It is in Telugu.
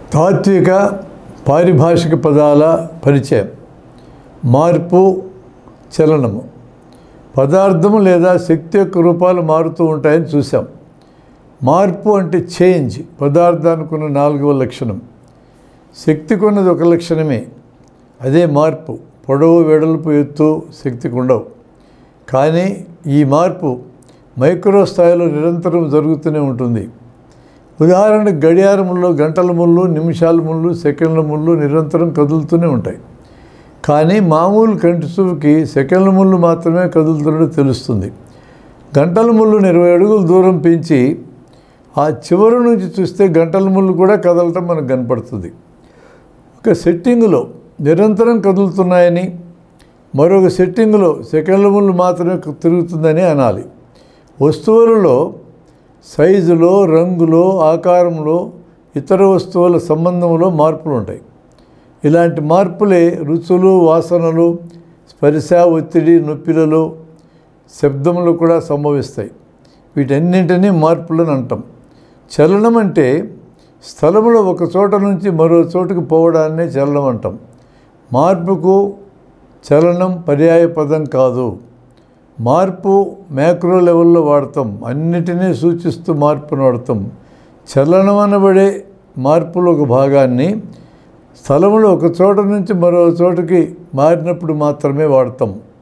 తాత్విక పారిభాషిక పదాల పరిచయం మార్పు చలనము పదార్థము లేదా శక్తి యొక్క రూపాలు మారుతూ ఉంటాయని చూసాం మార్పు అంటే చేంజ్ పదార్థానికి ఉన్న నాలుగవ లక్షణం శక్తికి ఉన్నది ఒక లక్షణమే అదే మార్పు పొడవు వెడల్పు ఎత్తు శక్తికి ఉండవు కానీ ఈ మార్పు మైక్రో స్థాయిలో నిరంతరం జరుగుతూనే ఉంటుంది ఉదాహరణకు గడియారముల్లో గంటల ముళ్ళు నిమిషాల ముళ్ళు సెకండ్ల ముళ్ళు నిరంతరం కదులుతూనే ఉంటాయి కానీ మామూలు కంటి చూపుకి సెకండ్ల ముళ్ళు మాత్రమే కదులుతున్నట్టు తెలుస్తుంది గంటల ముళ్ళును ఇరవై అడుగులు దూరం పెంచి ఆ చివరి నుంచి చూస్తే గంటల ముళ్ళు కూడా కదలటం మనకు కనపడుతుంది ఒక సెట్టింగులో నిరంతరం కదులుతున్నాయని మరొక సెట్టింగులో సెకండ్ల ముళ్ళు మాత్రమే తిరుగుతుందని అనాలి వస్తువులలో సైజులో రంగులో ఆకారంలో ఇతర వస్తువుల సంబంధంలో మార్పులు ఉంటాయి ఇలాంటి మార్పులే రుచులు వాసనలు స్పర్శ ఒత్తిడి నొప్పిలలో శబ్దములు కూడా సంభవిస్తాయి వీటన్నింటినీ మార్పులను అంటాం చలనం అంటే స్థలములో ఒక చోట నుంచి మరో చోటుకు పోవడాన్నే చలనం అంటాం మార్పుకు చలనం పర్యాయ పదం కాదు మార్పు మ్యాక్రో లెవెల్లో వాడతాం అన్నిటినీ సూచిస్తూ మార్పును వాడతాం చలనం అనబడే మార్పులో ఒక భాగాన్ని స్థలంలో ఒక చోట నుంచి మరో చోటుకి మారినప్పుడు మాత్రమే వాడతాం